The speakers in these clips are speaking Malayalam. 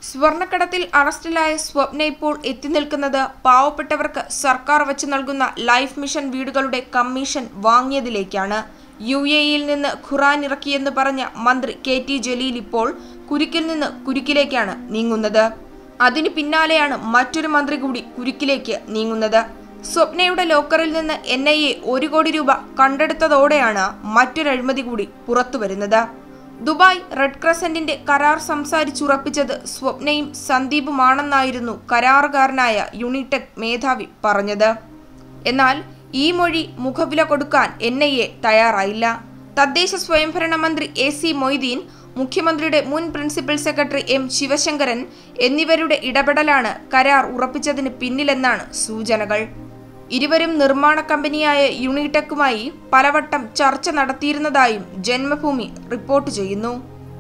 സ്വർണ്ണക്കടത്തിൽ അറസ്റ്റിലായ സ്വപ്ന ഇപ്പോൾ എത്തി നിൽക്കുന്നത് പാവപ്പെട്ടവർക്ക് സർക്കാർ വച്ച് നൽകുന്ന ലൈഫ് മിഷൻ വീടുകളുടെ കമ്മീഷൻ വാങ്ങിയതിലേക്കാണ് യു എയിൽ നിന്ന് ഖുറാൻ ഇറക്കിയെന്ന് പറഞ്ഞ മന്ത്രി കെ ടി ജലീൽ ഇപ്പോൾ കുരുക്കിൽ നിന്ന് കുരുക്കിലേക്കാണ് നീങ്ങുന്നത് അതിനു പിന്നാലെയാണ് മറ്റൊരു മന്ത്രി കൂടി കുരുക്കിലേക്ക് നീങ്ങുന്നത് സ്വപ്നയുടെ ലോക്കറിൽ നിന്ന് എൻ ഐ എ ഒരു കോടി രൂപ കണ്ടെടുത്തതോടെയാണ് മറ്റൊരു അഴിമതി കൂടി പുറത്തുവരുന്നത് ദുബായ് റെഡ് ക്രസന്റിന്റെ കരാർ സംസാരിച്ചുറപ്പിച്ചത് സ്വപ്നയും സന്ദീപുമാണെന്നായിരുന്നു കരാറുകാരനായ യുണിടെക് മേധാവി പറഞ്ഞത് എന്നാൽ ഈ മൊഴി മുഖവില കൊടുക്കാൻ എൻ ഐ എ തയ്യാറായില്ല തദ്ദേശ സ്വയംഭരണ മന്ത്രി എ സി മൊയ്തീൻ മുഖ്യമന്ത്രിയുടെ മുൻ പ്രിൻസിപ്പൽ സെക്രട്ടറി എം ശിവശങ്കരൻ എന്നിവരുടെ ഇടപെടലാണ് കരാർ ഉറപ്പിച്ചതിന് പിന്നിലെന്നാണ് സൂചനകൾ ഇരുവരും നിർമ്മാണ കമ്പനിയായ യുണിടെക്കുമായി പലവട്ടം ചർച്ച നടത്തിയിരുന്നതായും ജന്മഭൂമി റിപ്പോർട്ട് ചെയ്യുന്നു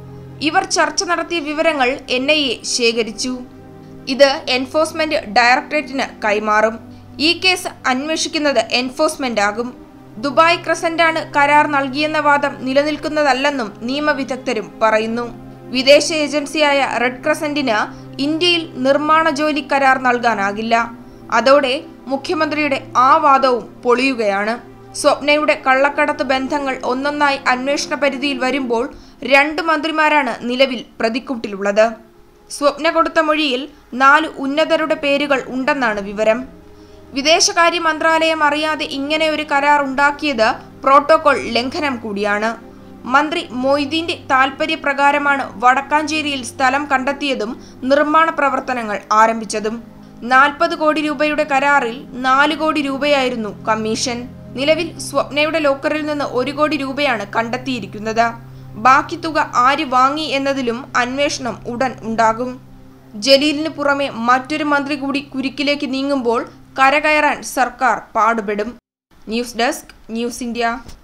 ഇവർ ചർച്ച നടത്തിയ വിവരങ്ങൾ എൻ ഐ എ ശേഖരിച്ചു ഇത് എൻഫോഴ്സ്മെന്റ് ഡയറക്ടറേറ്റിന് കൈമാറും ഈ കേസ് അന്വേഷിക്കുന്നത് എൻഫോഴ്സ്മെന്റ് ആകും ദുബായ് ക്രസന്റാണ് കരാർ നൽകിയെന്ന വാദം നിലനിൽക്കുന്നതല്ലെന്നും നിയമവിദഗ്ധരും പറയുന്നു വിദേശ ഏജൻസിയായ റെഡ് ക്രസന്റിന് ഇന്ത്യയിൽ നിർമ്മാണ ജോലി കരാർ നൽകാനാകില്ല അതോടെ മുഖ്യമന്ത്രിയുടെ ആ വാദവും പൊളിയുകയാണ് സ്വപ്നയുടെ കള്ളക്കടത്ത് ബന്ധങ്ങൾ ഒന്നൊന്നായി അന്വേഷണ പരിധിയിൽ വരുമ്പോൾ രണ്ട് മന്ത്രിമാരാണ് നിലവിൽ പ്രതിക്കൂട്ടിലുള്ളത് സ്വപ്ന കൊടുത്ത മൊഴിയിൽ നാല് ഉന്നതരുടെ പേരുകൾ ഉണ്ടെന്നാണ് വിവരം വിദേശകാര്യ മന്ത്രാലയം അറിയാതെ ഇങ്ങനെ ഒരു കരാർ ഉണ്ടാക്കിയത് പ്രോട്ടോകോൾ ലംഘനം കൂടിയാണ് മന്ത്രി മൊയ്തീന്റെ താൽപര്യപ്രകാരമാണ് വടക്കാഞ്ചേരിയിൽ സ്ഥലം കണ്ടെത്തിയതും നിർമ്മാണ പ്രവർത്തനങ്ങൾ ആരംഭിച്ചതും നാൽപ്പത് കോടി രൂപയുടെ കരാറിൽ നാല് കോടി രൂപയായിരുന്നു കമ്മീഷൻ നിലവിൽ സ്വപ്നയുടെ ലോക്കറിൽ നിന്ന് ഒരു കോടി രൂപയാണ് കണ്ടെത്തിയിരിക്കുന്നത് ബാക്കി തുക ആര് വാങ്ങി എന്നതിലും അന്വേഷണം ഉടൻ ഉണ്ടാകും ജലീലിന് പുറമെ മറ്റൊരു മന്ത്രി കൂടി കുരുക്കിലേക്ക് നീങ്ങുമ്പോൾ കരകയറാൻ സർക്കാർ പാടുപെടും ന്യൂസ് ഡെസ്ക് ന്യൂസ് ഇന്ത്യ